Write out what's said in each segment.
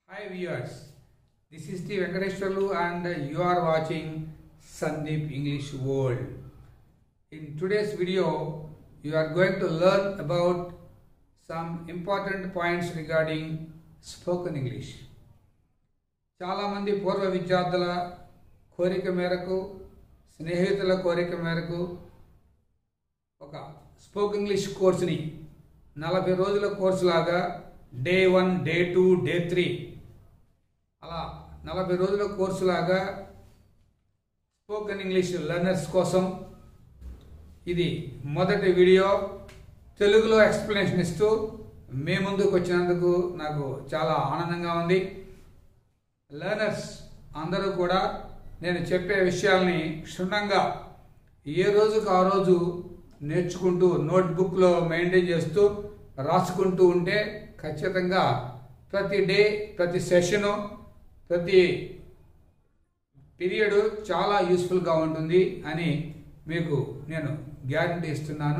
Hi viewers, this is the Venkateshwarlu and you are watching Sandeep English World. In today's video, you are going to learn about some important points regarding spoken English. చాలామంది పూర్వ విద్యార్థుల కోరిక మేరకు స్నేహితుల కోరిక మేరకు ఒక spoken English కోర్సుని నలభై రోజుల కోర్సు లాగా day one day two day three అలా నలభై రోజుల కోర్సు లాగా స్పోకెన్ ఇంగ్లీష్ లెర్నర్స్ కోసం ఇది మొదటి వీడియో తెలుగులో ఎక్స్ప్లెనేషన్ ఇస్తూ మీ ముందుకు వచ్చినందుకు నాకు చాలా ఆనందంగా ఉంది లెర్నర్స్ అందరూ కూడా నేను చెప్పే విషయాల్ని క్షుణ్ణంగా ఏ రోజుకు ఆ రోజు నేర్చుకుంటూ నోట్బుక్లో మెయింటైన్ చేస్తూ రాసుకుంటూ ఉంటే ఖచ్చితంగా ప్రతి డే ప్రతి సెషను ప్రతి పీరియడ్ చాలా యూస్ఫుల్గా ఉంటుంది అని మీకు నేను గ్యారంటీ ఇస్తున్నాను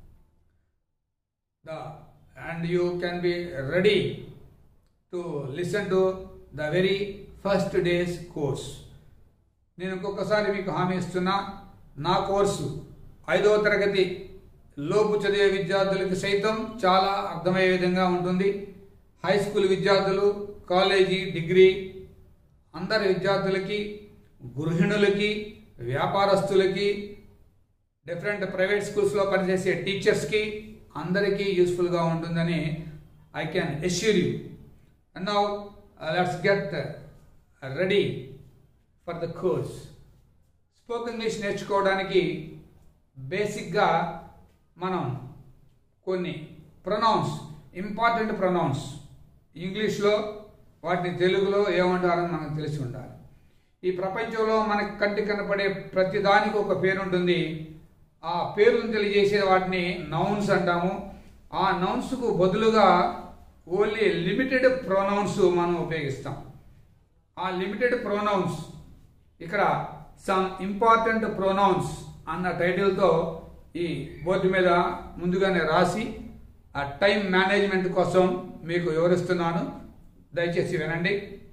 the and you can be ready to listen to the very first days course నేను ఇంకొకసారి మీకు హామీ ఇస్తున్నా నా కోర్సు ఐదవ తరగతి లోపు చదివే విద్యార్థులకి సైతం చాలా అర్థమయ్యే విధంగా ఉంటుంది హై స్కూల్ విద్యార్థులు కాలేజీ డిగ్రీ అందరి విద్యార్థులకి గృహిణులకి వ్యాపారస్తులకి డిఫరెంట్ ప్రైవేట్ స్కూల్స్లో పనిచేసే టీచర్స్కి అందరికీ యూస్ఫుల్గా ఉంటుందని I can assure you and now let's get ready for the course spoken English నేర్చుకోవడానికి బేసిక్గా మనం కొన్ని ప్రొనౌన్స్ ఇంపార్టెంట్ ప్రొనౌన్స్ ఇంగ్లీష్లో వాటిని తెలుగులో ఏమంటారని మనకు తెలిసి ఉండాలి ఈ ప్రపంచంలో మనకి కంటి కనపడే ప్రతి దానికి ఒక పేరు ఉంటుంది ఆ పేరును తెలియజేసే వాటిని నౌన్స్ అంటాము ఆ నౌన్స్కు బదులుగా ఓన్లీ లిమిటెడ్ ప్రొనౌన్స్ మనం ఉపయోగిస్తాం ఆ లిమిటెడ్ ప్రొనౌన్స్ ఇక్కడ సమ్ ఇంపార్టెంట్ ప్రొనౌన్స్ అన్న టైటిల్తో ఈ బోర్డు మీద ముందుగానే రాసి ఆ టైం మేనేజ్మెంట్ కోసం మీకు వివరిస్తున్నాను దయచేసి వినండి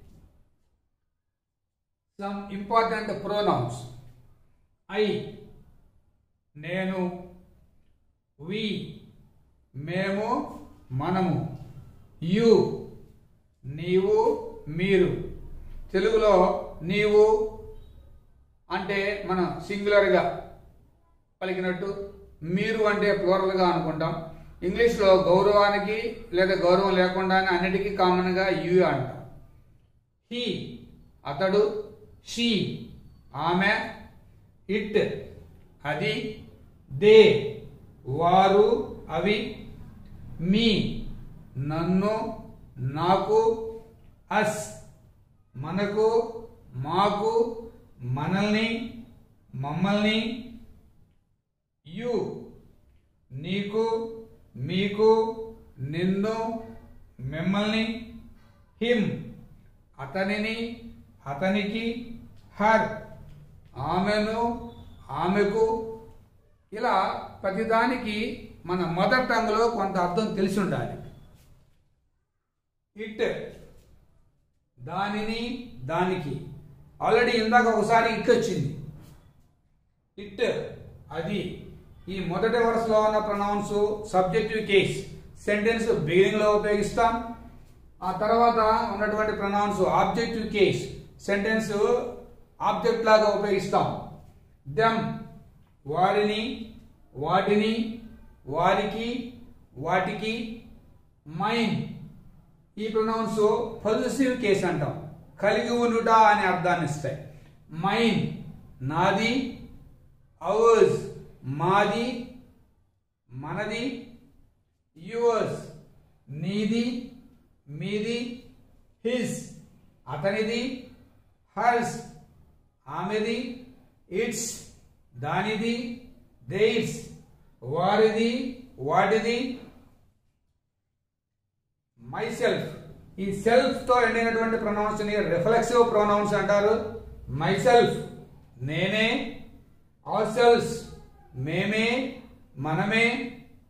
సమ్ ఇంపార్టెంట్ ప్రొనౌన్స్ ఐ నేను వి మేము మనము యు నీవు మీరు తెలుగులో నీవు అంటే మనం సింగులర్గా పలికినట్టు మీరు అంటే ప్లూరల్గా అనుకుంటాం ఇంగ్లీష్లో గౌరవానికి లేదా గౌరవం లేకుండా అన్నిటికీ కామన్గా యు అంటాం హీ అతడు షీ ఆమె ఇట్ అది దే వారు అవి మీ నన్ను నాకు అస్ మనకు మాకు మనల్ని మమ్మల్ని యు నీకు మీకు నిన్ను మిమ్మల్ని హిమ్ అతనిని అతనికి హర్ ఆమెను ఆమెకు ఇలా ప్రతిదానికి మన మదర్ టంగ్లో కొంత అర్థం తెలిసి ఉండాలి ఇట్ దానిని దానికి ఆల్రెడీ ఇందాక ఒకసారి ఇట్ వచ్చింది ఇట్ అది ఈ మొదటి వరుసలో ఉన్న ప్రొనౌన్స్ సబ్జెక్టివ్ కేస్ సెంటెన్స్ బిగినింగ్లో ఉపయోగిస్తాం ఆ తర్వాత ఉన్నటువంటి pronouns objective case sentence object లాగా ఉపయోగిస్తాం దెమ్ వారిని వాటిని వారికి వాటికి మైన్ ఈ ప్రొనౌన్స్ పొజిటివ్ కేస్ అంటాం కలిగి ఉండుట అనే అర్థాన్ని ఇస్తాయి మైన్ నాది అవర్స్ మాది మనది యువర్స్ నీది మీది హిస్ అతనిది హర్స్ ఆమెది ఇట్స్ దానిది దేట్స్ వారిది వాటిది మై సెల్ఫ్ ఈ సెల్ఫ్ తో ఎండినటువంటి ప్రొనౌన్స్ ని రిఫ్లెక్సివ్ ప్రొనౌన్స్ అంటారు మై సెల్ఫ్ నేనే అవర్ సెల్ఫ్ మేమే మనమే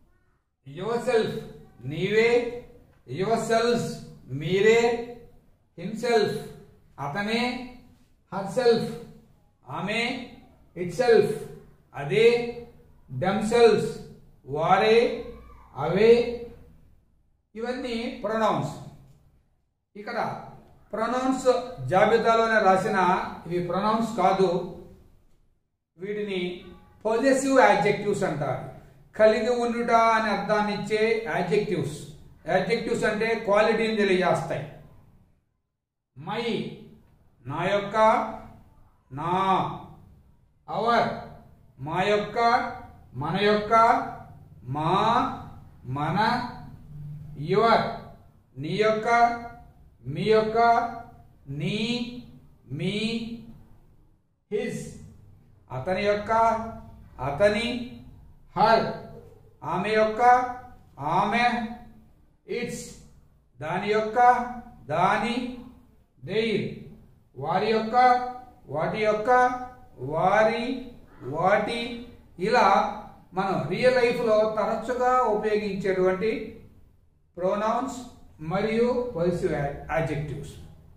యువర్ సెల్ఫ్ నీవే యువర్ సెల్ఫ్ మీరే హిమ్సెల్ఫ్ అతనే హర్సెల్ఫ్ ఆమె ఇట్సెల్ఫ్ అదే దెమ్సెల్ఫ్స్ వారే అవే ఇవన్నీ ప్రొనౌన్స్ ఇక్కడ ప్రొనౌన్స్ జాబితాలోనే రాసిన ఇవి ప్రొనౌన్స్ కాదు వీటిని పొజెసివ్ యాడ్జెక్టివ్స్ అంటారు కలిగి ఉండుట అనే అర్థాన్ని ఇచ్చే యాడ్జెక్టివ్స్ యాడ్జెక్టివ్స్ అంటే క్వాలిటీని తెలియజేస్తాయి మై నా యొక్క నా అవర్ మా యొక్క మన యొక్క మా మన యువర్ నీ యొక్క మీ యొక్క నీ మీ హిజ్ అతని యొక్క అతని హర్ ఆమె యొక్క ఆమె ఇట్స్ దాని యొక్క దాని దేర్ వారి యొక్క వాటి యొక్క వారి వాటి ఇలా మనం రియల్ లైఫ్లో తరచుగా ఉపయోగించేటువంటి ప్రొనౌన్స్ మరియు పొజిటివ్ యాడ్జెక్టివ్స్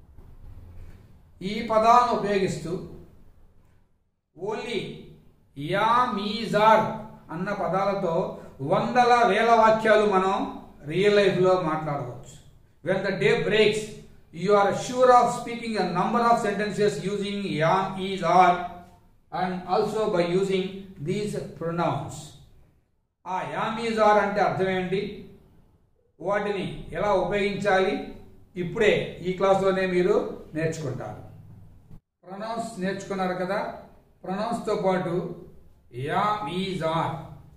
ఈ పదాలను ఉపయోగిస్తూ ఓన్లీ యా మీజార్ అన్న పదాలతో వందల వేల వాక్యాలు మనం రియల్ లైఫ్లో మాట్లాడవచ్చు when the day breaks you are sure of speaking a number of sentences using am is are and also by using these pronouns ఆ యామ్ ఈజ్ ఆర్ అంటే అర్థం ఏంటి వాటిని ఎలా ఉపయోగించాలి ఇప్పుడే ఈ క్లాస్లోనే మీరు నేర్చుకుంటారు ప్రొనౌన్స్ నేర్చుకున్నారు కదా ప్రొనౌన్స్తో పాటు యా ఈజ్ ఆర్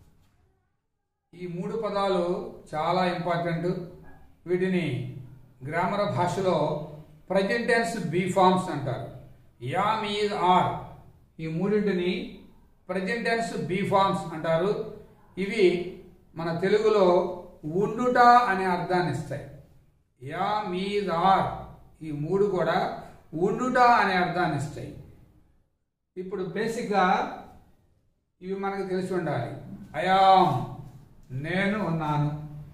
ఈ మూడు పదాలు చాలా ఇంపార్టెంట్ వీటిని గ్రామర్ భాషలో ప్రజెంట్ టెన్స్ బీ ఫార్మ్స్ అంటారు యా ఈజ్ ఆర్ ఈ మూడింటిని ప్రజెంట్ టెన్స్ బీ ఫార్మ్స్ అంటారు ఇవి మన తెలుగులో ఉండుట అనే అర్థాన్ని ఇస్తాయి యా మీజ్ ఆర్ ఈ మూడు కూడా ఉండుట అనే అర్థాన్ని ఇస్తాయి ఇప్పుడు బేసిక్గా ఇవి మనకు తెలిసి ఉండాలి అయాం నేను ఉన్నాను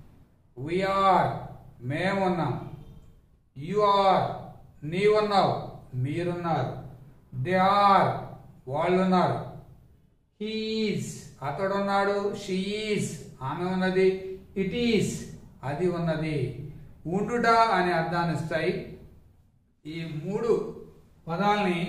వీఆర్ మేమున్నాం యు ఆర్ నీవున్నావు మీరున్నారు దే ఆర్ వాళ్ళున్నారు హీస్ అతడున్నాడు షీఈస్ ఆమె ఉన్నది ఇట్ ఈస్ అది ఉన్నది ఉండుట అనే అర్థాన్ని ఇస్తాయి ఈ మూడు పదాలని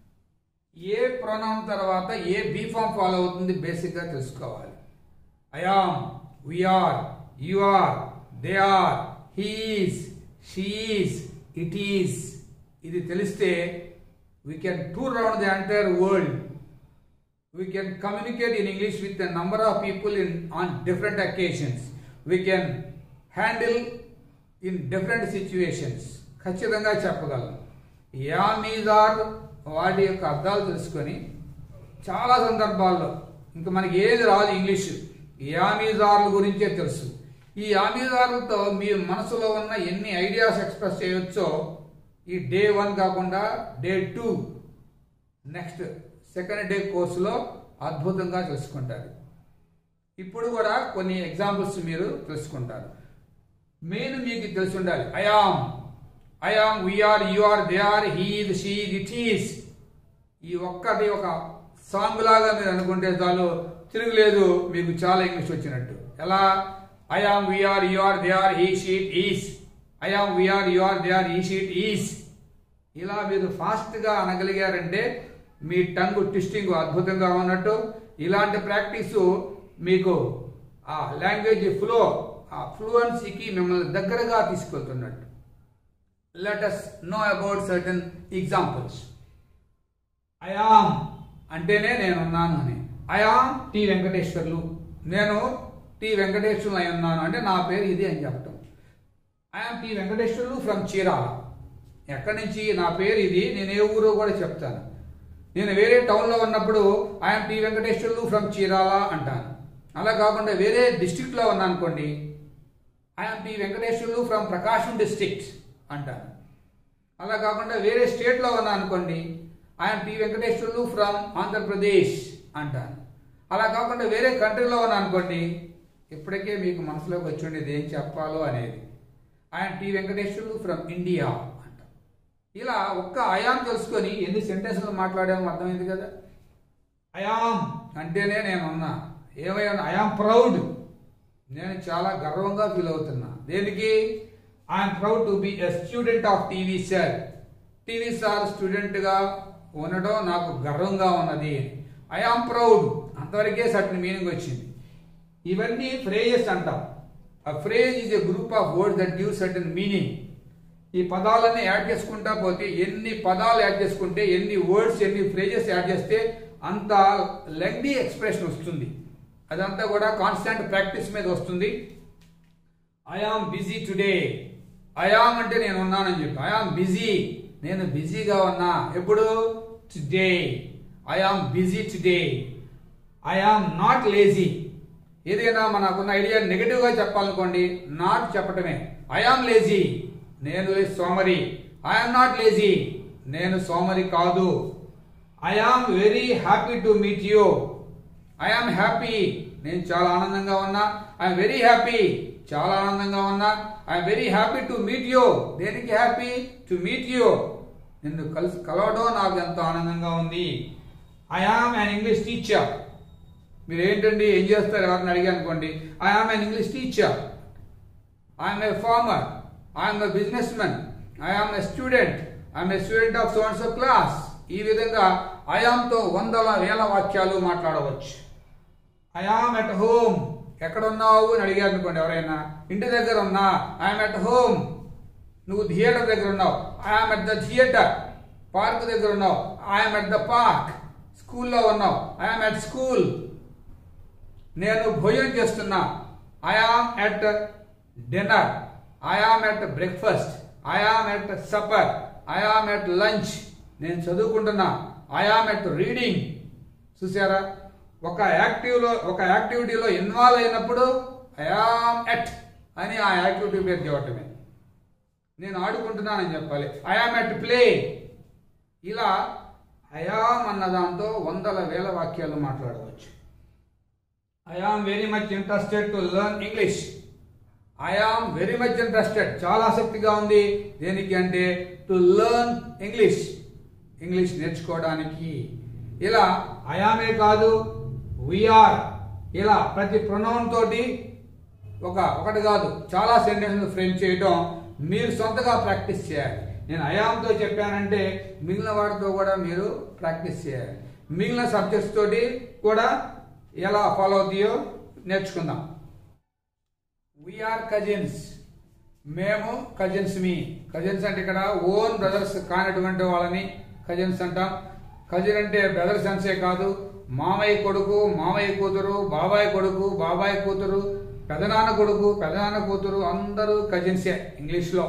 ఏ ప్రొనౌన్ తర్వాత ఏ బీఫామ్ ఫాలో అవుతుంది బేసిక్గా తెలుసుకోవాలి I am we are you are they are he's she's it is ఇది తెలిస్తే we can tour round the entire world we can communicate in English with a number of people in on different occasions. We can handle in different situations. ఖచ్చితంగా చెప్పగలం యామీజార్ వాటి యొక్క అర్థాలు తెలుసుకొని చాలా సందర్భాల్లో ఇంకా మనకి ఏది రాదు ఇంగ్లీష్ యామీజార్ల గురించే తెలుసు ఈ యామీజార్లతో మీ మనసులో ఉన్న ఎన్ని ఐడియాస్ ఎక్స్ప్రెస్ చేయొచ్చో ఈ డే వన్ కాకుండా day two next second day కోర్సులో అద్భుతంగా తెలుసుకుంటారు ఇప్పుడు కూడా కొన్ని ఎగ్జాంపుల్స్ మీరు తెలుసుకుంటారు మెయిన్ మీకు తెలిసి ఉండాలి I am I am we are you are they are he's she it is ఈ ఒక్కటి ఒక సాంగ్ లాగా మీరు అనుకుంటే చాలు తిరుగులేదు మీకు చాలా ఇంగ్లీష్ వచ్చినట్టు ఎలా I am we are you are they are he she it is I am we are you are they are he she it is ఇలా మీరు ఫాస్ట్గా అనగలిగారంటే మీ టంగ్ ట్విస్టింగ్ అద్భుతంగా ఉన్నట్టు ఇలాంటి ప్రాక్టీస్ మీకు ఆ లాంగ్వేజ్ ఫ్లో ఆ ఫ్లూయెన్సీకి మిమ్మల్ని దగ్గరగా తీసుకెళ్తున్నట్టు let us know about certain examples I am అంటేనే నేను ఉన్నాను అని ఐఆమ్ టి వెంకటేశ్వర్లు నేను టి వెంకటేశ్వర్లు అయి ఉన్నాను అంటే నా పేరు ఇది అని చెప్పటం I am T Venkateswarlu from Chirala ఎక్కడి నుంచి నా పేరు ఇది నేను ఏ ఊరో కూడా చెప్తాను నేను వేరే టౌన్లో ఉన్నప్పుడు I'm T Venkateswarlu from Chirala అంటాను అలా కాకుండా వేరే డిస్టిక్లో ఉన్నా అనుకోండి I'm T Venkateswarlu from Prakasam district అంటాను అలా కాకుండా వేరే స్టేట్లో ఉన్నా అనుకోండి I'm T Venkateswarlu from Andhra Pradesh అంటాను అలా కాకుండా వేరే కంట్రీలో ఉన్నా అనుకోండి ఇప్పటికే మీకు మనసులోకి వచ్చి ఉండేది ఏం చెప్పాలో అనేది I'm T Venkateswarlu from India అంటాం ఇలా ఒక్క అయాం తెలుసుకొని ఎన్ని సెంటెన్స్లు మాట్లాడామో అర్థమైంది కదా అయాం అంటేనే నేను ఉన్నా ఏమైనా అయాం ప్రౌడ్ నేను చాలా గర్వంగా ఫీల్ అవుతున్నా దేనికి I'm proud to be a student of TV sir TV sir స్టూడెంట్గా ఉండడం నాకు గర్వంగా ఉన్నది ఐఆమ్ ప్రౌడ్ అంతవరకే సర్టన్ మీనింగ్ వచ్చింది ఇవన్నీ ఫ్రేజెస్ అంటాం ఆ phrase is a group of words that give certain meaning ఈ పదాలన్నీ యాడ్ చేసుకుంటా పోతే ఎన్ని పదాలు యాడ్ చేసుకుంటే ఎన్ని వర్డ్స్ ఎన్ని ఫ్రేజెస్ యాడ్ చేస్తే అంత లెంగ్దీ ఎక్స్ప్రెషన్ వస్తుంది అదంతా కూడా కాన్స్టెంట్ ప్రాక్టీస్ మీద వస్తుంది ఐఆమ్ బిజీ టుడే ఐఆమ్ అంటే నేను ఉన్నానని చెప్పి ఐఆమ్ బిజీ నేను బిజీగా ఉన్నా ఎప్పుడు today I am busy today I am not lazy ఏదైనా మనకున్న ఐడియా నెగిటివ్ గా చెప్పాలనుకోండి నాట్ చెప్పటమే ఐఆమ్ లేజీ నేను సోమరి ఐఆమ్ నాట్ లేజీ నేను సోమరి కాదు I am very happy to meet you I am happy నేను చాలా ఆనందంగా ఉన్నా ఐఎమ్ వెరీ హ్యాపీ చాలా ఆనందంగా ఉన్నా I'm very happy to meet you దేనికి హ్యాపీ టు మీట్ యూ నిన్ను కలిసి కలవడం నాకు ఎంతో ఆనందంగా ఉంది I am an English teacher మీరు ఏంటండి ఏం చేస్తారు ఎవరిని అడిగా అనుకోండి I am an English teacher I'm a farmer I'm a business men I am a student I'm a student of sons class ఈ విధంగా ఐఆమ్తో వందల వేల వాక్యాలు మాట్లాడవచ్చు ఐఆమ్ ఎట్ హోమ్ ఎక్కడ ఉన్నావు అని అడిగారు అనుకోండి ఎవరైనా ఇంటి దగ్గర ఉన్నా ఐఎమ్ ఎట్ హోమ్ నువ్వు థియేటర్ దగ్గర ఉన్నావు I'm at the theater park దగ్గర ఉన్నావు ఐఎమ్ ఎట్ ద పార్క్ స్కూల్లో ఉన్నావు ఐఎమ్ ఎట్ స్కూల్ నేను భోజనం చేస్తున్నా I am at dinner I am at breakfast I am at supper I am at lunch నేను చదువుకుంటున్నా ఐఆమ్ ఎట్ రీడింగ్ చూసారా ఒక యాక్టివ్లో ఒక యాక్టివిటీలో ఇన్వాల్వ్ అయినప్పుడు ఐఆమ్ ఎట్ అని ఆ యాక్టివిటీ పేరు చెప్పటమే నేను ఆడుకుంటున్నానని చెప్పాలి ఐఆమ్ ఎట్ ప్లే ఇలా ఐఆమ్ అన్న దాంతో వందల వేల వాక్యాలు మాట్లాడవచ్చు I am very much interested to learn English I am very much interested చాలా ఆసక్తిగా ఉంది దేనికి అంటే టు లెర్న్ ఇంగ్లీష్ ఇంగ్లీష్ నేర్చుకోవడానికి ఇలా ఐఆమే కాదు వీఆర్ ఇలా ప్రతి ప్రొనౌన్ తోటి ఒక ఒకటి కాదు చాలా సెంటెన్స్ ఫ్రేమ్ చేయడం మీరు సొంతగా ప్రాక్టీస్ చేయాలి నేను అయాంతో చెప్పానంటే మిగిలిన వాటితో కూడా మీరు ప్రాక్టీస్ చేయాలి మిగిలిన సబ్జెక్ట్స్ తోటి కూడా ఎలా ఫాలో అవుతాయో నేర్చుకుందాం వీఆర్ కజిన్స్ మేము కజిన్స్ మీ కజిన్స్ అంటే ఇక్కడ ఓన్ బ్రదర్స్ కానటువంటి వాళ్ళని కజిన్స్ అంటాం కజిన్ అంటే బ్రదర్స్ అన్సే కాదు మామయ్య కొడుకు మామయ్య కూతురు బాబాయ్ కొడుకు బాబాయ్ కూతురు పెదనాన్న కొడుకు పెదనాన్న కూతురు అందరూ కజిన్సే ఇంగ్లీష్లో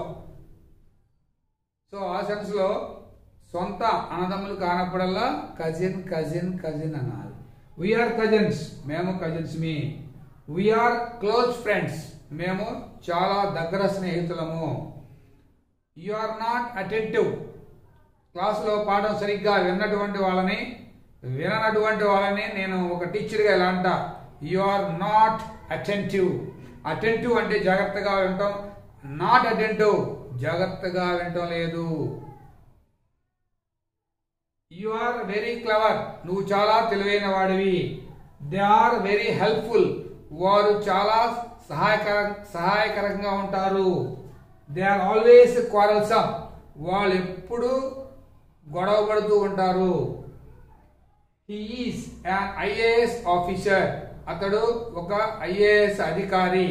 సో ఆ సెన్స్లో సొంత అన్నదమ్ములు కానప్పుడల్లా కజిన్ కజిన్ కజిన్ అనాలి వీఆర్ కజిన్స్ మేము కజిన్స్ మీ వీఆర్ క్లోజ్ ఫ్రెండ్స్ మేము చాలా దగ్గర స్నేహితులము యు ఆర్ నాట్ అటెంటివ్ క్లాసులో పాఠం సరిగ్గా విన్నటువంటి వాళ్ళని విననటువంటి వాళ్ళని నేను ఒక టీచర్గా ఎలా అంట you are not attentive attentive అంటే జాగ్రత్తగా వింటాం నాట్ అటెంటివ్ జాగ్రత్తగా వినటం లేదు యు ఆర్ వెరీ క్లవర్ నువ్వు చాలా తెలివైన వాడివి దే ఆర్ వెరీ హెల్ప్ఫుల్ వారు చాలా సహాయకర సహాయకరంగా ఉంటారు దే ఆర్ ఆల్వేస్ క్వారల్సమ్ వాళ్ళు ఎప్పుడు గొడవ పడుతూ ఉంటారు హీఈస్ ఐఏఎస్ ఆఫీసర్ అతడు ఒక ఐఏఎస్ అధికారి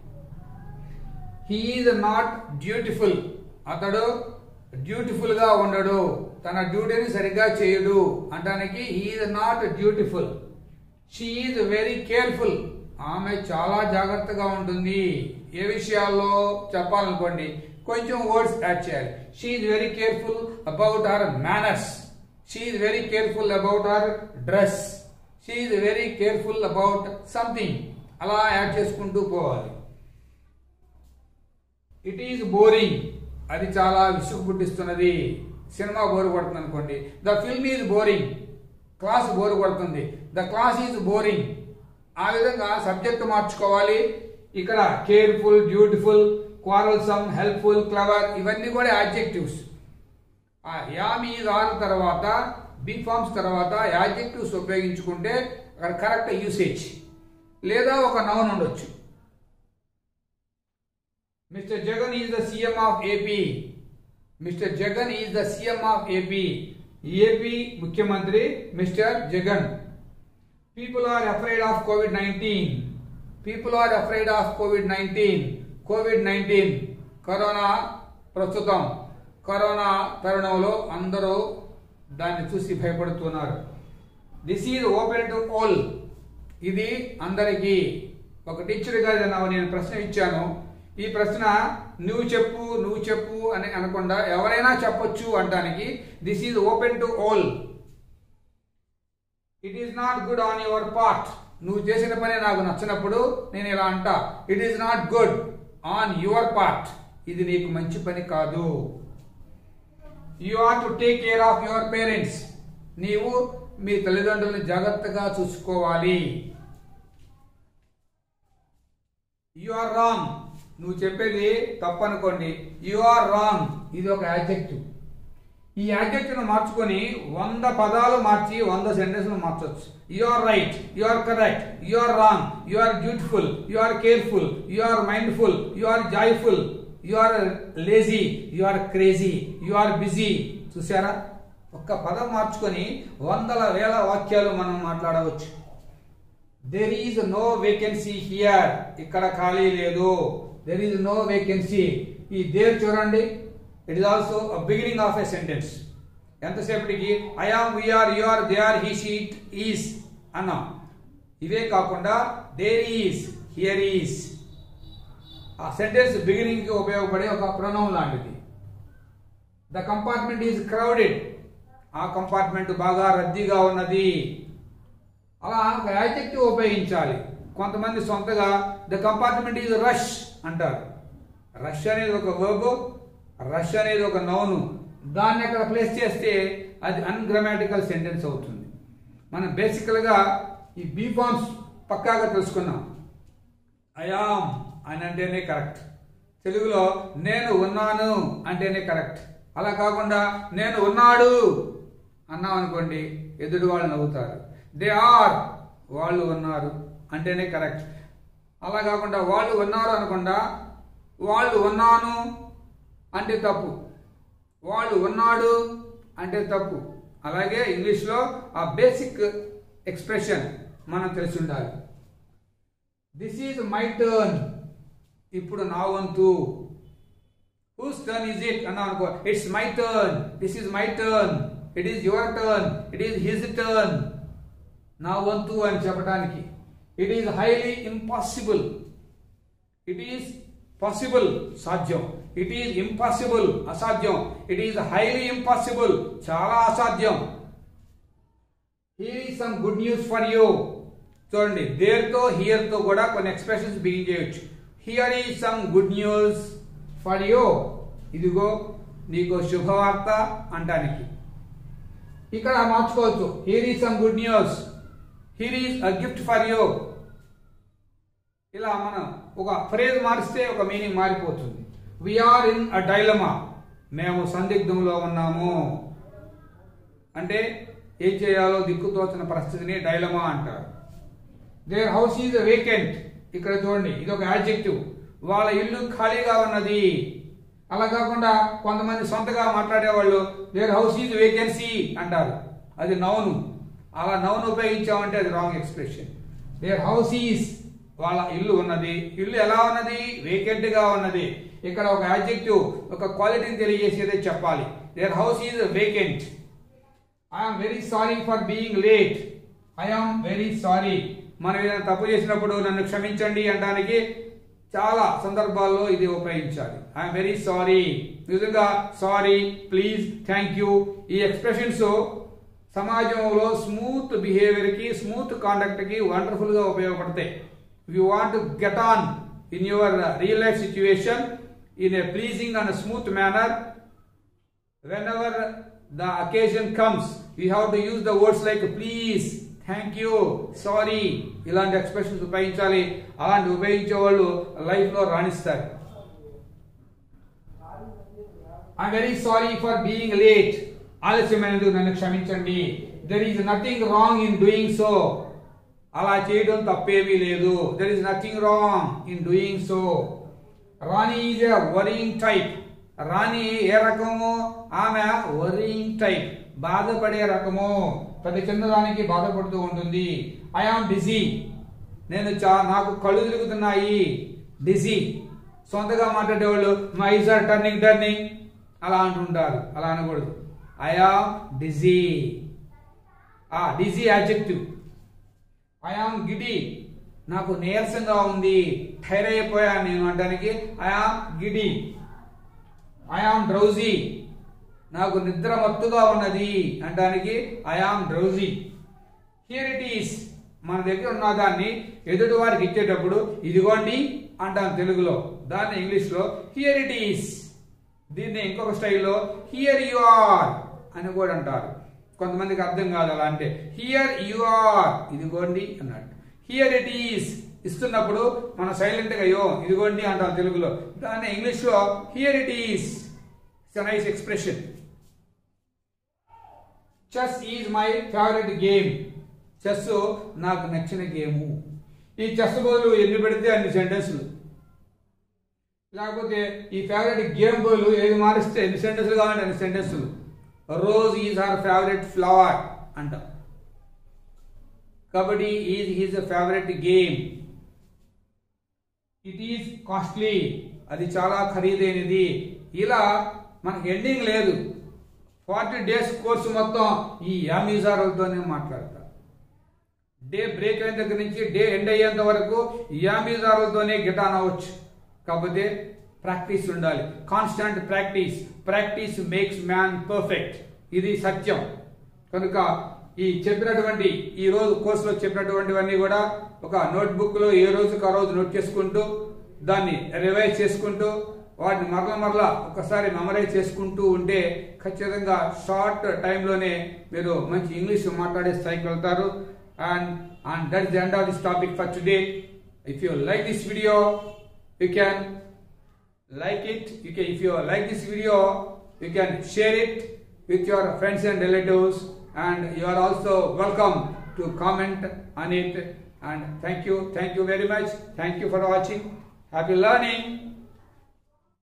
హీఈస్ నాట్ డ్యూటిఫుల్ అతడు డ్యూటిఫుల్ గా ఉండడు తన డ్యూటీని సరిగ్గా చేయడు అంటానికి he's not dutiful she's very careful ఆమె చాలా జాగ్రత్తగా ఉంటుంది ఏ విషయాల్లో చెప్పాలనుకోండి కొంచెం వర్డ్స్ యాడ్ చేయాలి she's very careful about her manners she's very careful about her dress she's very careful about something అలా యాడ్ చేసుకుంటూ పోవాలి ఇట్ ఈజ్ బోరింగ్ అది చాలా విసుగు పుట్టిస్తున్నది సినిమా బోరు కొడుతుంది అనుకోండి the film is boring class bore కొడుతుంది ద క్లాస్ ఈజ్ బోరింగ్ ఆ విధంగా సబ్జెక్ట్ మార్చుకోవాలి ఇక్కడ careful beautiful quarrelsome helpful clever ఇవన్నీ కూడా ఆబ్జెక్టివ్స్ ఆ యామ్ ఈజ్ ఆర్ తర్వాత బీ ఫార్మ్స్ తర్వాత యాడ్జెక్టివ్స్ ఉపయోగించుకుంటే అక్కడ కరెక్ట్ యూసేజ్ లేదా ఒక నౌన్ ఉండొచ్చు Mister Jagan is the CM of AP Mister Jagan is the CM of AP AP ముఖ్యమంత్రి Mister Jagan people are afraid of COVID nineteen people are afraid of COVID nineteen COVID nineteen corona ప్రస్తుతం corona తరుణంలో అందరూ దాన్ని చూసి భయపడుతున్నారు this is open to all ఇది అందరికీ ఒక టీచర్గా నాకు నేను ప్రశ్న ఇచ్చాను ఈ ప్రశ్న నువ్వు చెప్పు నువ్వు చెప్పు అని అనకుండా ఎవరైనా చెప్పొచ్చు అంటానికి this is open to all it is not good on your part నువ్వు చేసిన పని నాకు నచ్చినప్పుడు నేను ఇలా అంటా it is not good on your part ఇది నీకు మంచి పని కాదు you are to take care of your parents నీవు మీ తల్లిదండ్రులను జాగ్రత్తగా చూసుకోవాలి యు ఆర్ రాంగ్ నువ్వు చెప్పేది తప్పనుకోండి యు ఆర్ రాంగ్ ఇది ఒక యాడ్జెక్టివ్ ఈ యాడ్జెక్టివ్ మార్చుకొని వంద పదాలు మార్చి వంద సెంటెన్స్ మార్చొచ్చు you are right you are correct you are wrong you are beautiful you are careful you are mindful you are joyful you are lazy you are crazy you are busy చూసారా ఒక్క పదం మార్చుకొని వందల వేల వాక్యాలు మనం మాట్లాడవచ్చు there is no vacancy here ఇక్కడ ఖాళీ లేదు దెర్ ఈజ్ నో వేకెన్సీ ఈ దేర్ చూడండి it is also beginning of a sentence ఎంతసేపటికి I am we are you are they are he she it is అన్నాం ఇవే కాకుండా దేర్ ఈస్ హియర్ ఈస్ ఆ సెంటెన్స్ బిగినింగ్ కి ఉపయోగపడే ఒక ప్రణవం లాంటిది ద కంపార్ట్మెంట్ ఈజ్ క్రౌడెడ్ ఆ కంపార్ట్మెంట్ బాగా రద్దీగా ఉన్నది అలా ఒక యాడ్జెక్టివ్ ఉపయోగించాలి కొంతమంది సొంతగా ద కంపార్ట్మెంట్ ఈజ్ రష్ అంటారు రష్ అనేది ఒక వర్బ్ రష్ అనేది ఒక నౌను దాన్ని అక్కడ ప్లేస్ చేస్తే అది అన్గ్రామాటికల్ సెంటెన్స్ అవుతుంది మనం బేసికల్గా ఈ బీ ఫార్మ్స్ పక్కాగా తెలుసుకున్నాం అయామ్ అని అంటేనే కరెక్ట్ తెలుగులో నేను ఉన్నాను అంటేనే కరెక్ట్ అలా కాకుండా నేను ఉన్నాడు అన్నాం అనుకోండి ఎదుటి వాళ్ళు నవ్వుతారు దే ఆర్ వాళ్ళు ఉన్నారు అంటేనే కరెక్ట్ అలా కాకుండా వాళ్ళు ఉన్నారు అనకుండా వాళ్ళు ఉన్నాను అంటే తప్పు వాళ్ళు ఉన్నాడు అంటే తప్పు అలాగే ఇంగ్లీష్లో ఆ బేసిక్ ఎక్స్ప్రెషన్ మనం తెలిసి ఉండాలి దిస్ ఈజ్ మై టర్న్ ఇప్పుడు నా వంతు హూస్ టర్న్ ఈజ్ ఇట్ అన్నా అనుకో it's my turn this is my turn it is your turn it is his turn నా వంతు అని చెప్పడానికి it is highly impossible it is possible సాధ్యం ఇట్ ఈస్ ఇంపాసిబుల్ అసాధ్యం ఇట్ ఈస్ హైలీ ఇంపాసిబుల్ చాలా అసాధ్యం here is some good news for you చూడండి దేర్తో హియర్తో కూడా కొన్ని ఎక్స్ప్రెషన్స్ బిగిన్ చేయొచ్చు here is some good news for you ఇదిగో నీకు శుభవార్త అంటానికి ఇక్కడ మార్చుకోవచ్చు here is some good news here is a gift for you ఇలా మనం ఒక ఫ్రేజ్ మారిస్తే ఒక మీనింగ్ మారిపోతుంది వీఆర్ ఇన్ అ డైలమా మేము సందిగ్ధంలో ఉన్నాము అంటే ఏం చేయాలో దిక్కుతోచిన పరిస్థితిని డైలమా అంటారు దేర్ హౌస్ ఈజ్ వేకెంట్ ఇక్కడ చూడండి ఇది ఒక యాడ్జెక్టివ్ వాళ్ళ ఇల్లు ఖాళీగా ఉన్నది అలా కాకుండా కొంతమంది సొంతగా మాట్లాడేవాళ్ళు దేర్ హౌస్ ఈజ్ వేకెన్సీ అంటారు అది నౌను అలా నౌను ఉపయోగించామంటే అది wrong expression their house is వాళ్ళ ఇల్లు ఉన్నది ఇల్లు ఎలా ఉన్నది వేకెంట్ గా ఉన్నది ఇక్కడ ఒక యాడ్జెక్టివ్ ఒక క్వాలిటీని తెలియజేసేదే చెప్పాలి their house is vacant I'm very sorry for being late I'm very sorry మనం ఏదైనా తప్పు చేసినప్పుడు నన్ను క్షమించండి అనడానికి చాలా సందర్భాల్లో ఇది ఉపయోగించాలి ఐఎమ్ వెరీ సారీ నిజంగా సారీ ప్లీజ్ థ్యాంక్ యూ ఈ ఎక్స్ప్రెషన్స్ సమాజంలో స్మూత్ బిహేవియర్ కి స్మూత్ కాండక్ట్ కి వండర్ఫుల్ గా ఉపయోగపడతాయి you want get on in your real life situation in a pleasing and smooth manner whenever the occasion comes we have to use the words like please thank you sorry ఇలాంటి expressions ఉపయోగించాలి అలాంటి ఉపయోగించే వాళ్ళు లైఫ్లో రాణిస్తారు I'm very sorry for being late ఆలస్యమైనందుకు నన్ను క్షమించండి there is nothing wrong in doing so అలా చేయడం తప్పేమీ లేదు there is nothing wrong in doing so Rani is a worrying type Rani ఏ రకము ఆమె వరింగ్ టైప్ బాధపడే రకము ప్రతి చిన్నదానికి బాధపడుతూ ఉంటుంది ఐ ఆమ్ బిజీ నేను చా నాకు కళ్ళు తిరుగుతున్నాయి డిజీ సొంతగా మాట్లాడేవాళ్ళు my eyes are turning turning అలా అంటుంటారు అలా అనకూడదు ఐ ఆమ్ డిజీ ఆ dizzy adjective I am giddy నాకు నీరసంగా ఉంది టైర్ అయిపోయాను నేను అంటానికి I am giddy I am drowsy నాకు నిద్ర మత్తుగా ఉన్నది అంటానికి I am drowsy here it is మన దగ్గర ఉన్న దాన్ని ఎదుటి వారికి ఇచ్చేటప్పుడు ఇదిగోండి అంటాం తెలుగులో దాన్ని ఇంగ్లీష్లో హియర్ ఇట్ ఈస్ దీన్ని ఇంకొక స్టైల్లో హియర్ యు ఆర్ అని కూడా అంటారు కొంతమందికి అర్థం కాదు అలా అంటే హియర్ యు ఆర్ ఇదిగోండి అన్నట్టు హియర్ ఇట్ ఈస్ ఇస్తున్నప్పుడు మనం సైలెంట్గా అయ్యో ఇదిగోండి అంటాం తెలుగులో దాన్ని ఇంగ్లీష్లో here it is it's nice expression chess is my favourite game chess నాకు నచ్చిన గేము ఈ చెస్ బదులు ఎన్ని పెడితే అన్ని సెంటెన్స్లు లేకపోతే ఈ ఫేవరెట్ గేమ్ బదులు ఏది మారిస్తే ఎన్ని సెంటెన్స్లు కావాలంటే అన్ని సెంటెన్స్లు rose is her favourite flower అంట kabaddi is his favourite game it is costly అది చాలా ఖరీదైనది ఇలా మనకి ఎండింగ్ లేదు ఫార్టీ డేస్ కోర్సు మొత్తం ఈ యామిజారులతోనే మాట్లాడతారు డే బ్రేక్ అయిన దగ్గర నుంచి డే ఎండ్ అయ్యేంత వరకు యామిజారులతోనే గిటాన్ అవ్వచ్చు కాకపోతే ప్రాక్టీస్ ఉండాలి constant practice practice makes man perfect ఇది సత్యం కనుక ఈ చెప్పినటువంటి ఈ రోజు కోర్సులో చెప్పినటువంటివన్నీ కూడా ఒక నోట్బుక్ లో ఏ రోజుకి ఆ రోజు నోట్ చేసుకుంటూ దాన్ని రివైజ్ చేసుకుంటూ వాటిని మరల మరల ఒకసారి మెమరైజ్ చేసుకుంటూ ఉంటే ఖచ్చితంగా షార్ట్ టైంలోనే మీరు మంచి ఇంగ్లీష్ మాట్లాడే స్థాయికి వెళ్తారు and and that is the end of this topic for today if you like this video you can like it you can if you like this video you can share it with your friends and relatives and you are also welcome to comment on it and thank you thank you very much thank you for watching happy learning